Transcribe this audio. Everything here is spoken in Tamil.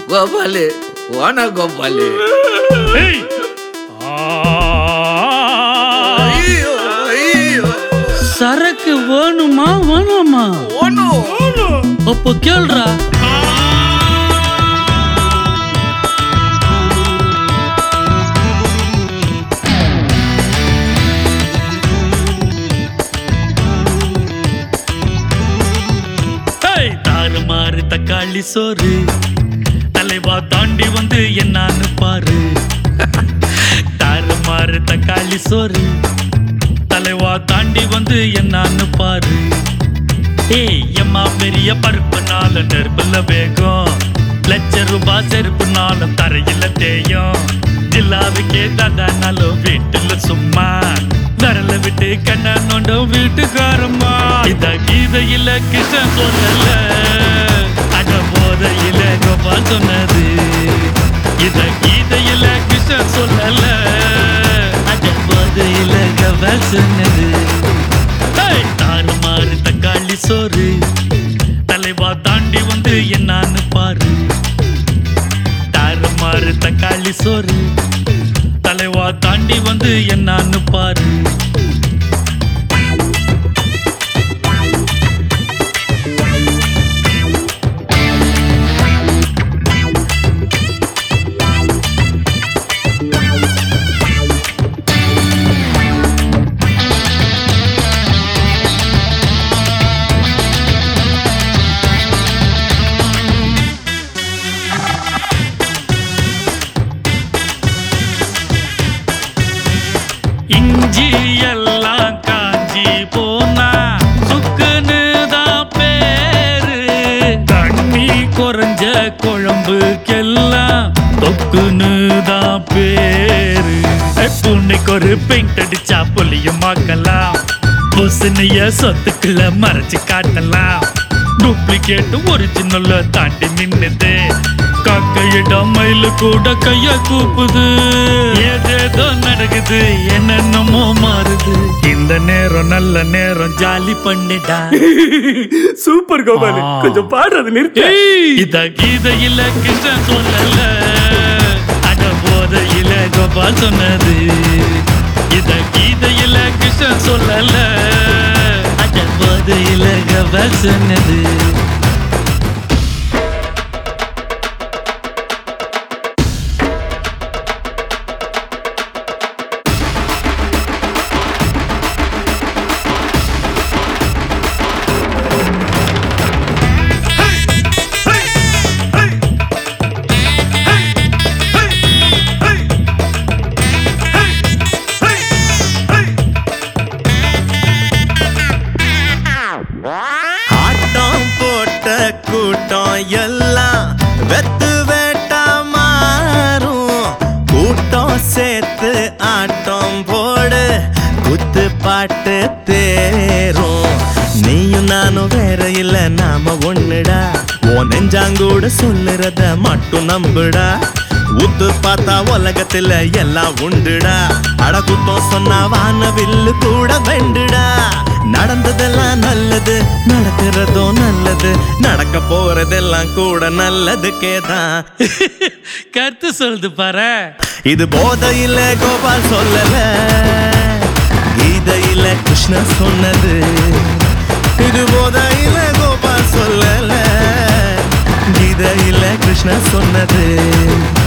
கோபாலு ஓனா கோபாலு ஏய். ஆ. ஐயோ ஐயோ சரக்கு வேணுமா வேணாமா ஓனோ அப்போ கேள்றா ஏய், தாறுமாறு தக்காளி சோறு தலைவா தாண்டி வந்து என்னான்னு பாரு தாறுமாறு தக்காளி சோறு தலைவா தாண்டி வந்து என்னான்னு பாரு ஏய் எம்மா பெரிய பருப்புனால நெருப்புல வேகம் லட்ச ரூபாய் செருப்புனால தரையில தேயும் ஜில்லாவுக்கே தாதானாலும் வீட்டுல சும்மா விரல விட்டு கண்ண நோண்டும் வீட்டுக்காரம்மா இத கீதையில கிருஷ்ணன் சொல்லல அட போதையில கோபால் சொன்னது இத கீதையில கிருஷ்ணன் சொல்லல அட போதையில கோபால் சொன்னது ஏய், தாறுமாறு தக்காளி சோறு தலைவா தாண்டி வந்து என்னான்னு பாரு தாறுமாறு தக்காளி சோறு தலைவா தாண்டி வந்து என்னான்னு பாரு இஞ்சி எல்லாம் காஞ்சி போனா சுக்குன்னு தான் பேரு தண்ணி குறைஞ்ச குழம்புக்கெல்லாம் தொக்குன்னு தான் பேரு புண்ணைக்கு ஒரு பெயிண்ட் அடிச்சா புளியும் மாக்கலாம் புசுனைய சொத்துக்குள்ள மறைச்சு காட்டலாம் டூப்ளிகேட் ஒரிஜினல் தாண்டி நின்னுது காக்கையிடம் மயிலு கூட கைய கூப்புது ஏதேதோ நடக்குது என்னென்னமோ மாறுது இந்த நேரம் நல்ல நேரம் ஜாலி பண்ணிடா சூப்பர் கோபாலு ஆ. கொஞ்சம் பாடுறது நிறுத்து இத கீதையில கிருஷ்ணன் சொல்லல அட போதையில கோபால் சொன்னது இத கீதையில கிருஷ்ணன் சொல்லல அட போதையில கோபால் சொன்னது ஆட்டம் போட்ட கூட்டம் எல்லாம் வெத்து வேட்டா மாறும் கூட்டம் சேர்த்து ஆட்டம் போடு குத்து பாட்டு தேரும் நீயும் நானும் வேற இல்ல நாம ஒண்ணுடா ஓ நெஞ்சாங்கூட சொல்லுறத மட்டும் நம்புடா உத்து பார்த்தா உலகத்துல எல்லாம் உண்டுடா அடகுத்தம் சொன்னா வானவில்லு கூட வெண்டுடா நடந்ததெல்லாம் நல்லது நடக்கிறதும் நல்லது நடக்க போறதெல்லாம் கூட நல்லதுக்கேதான் கருத்து சொல்லுது பாரு இது போதையில கோபால் சொல்லல கீதையில கிருஷ்ணன் சொன்னது இது போதையில கோபால் சொல்லல கீதையில கிருஷ்ணன் சொன்னது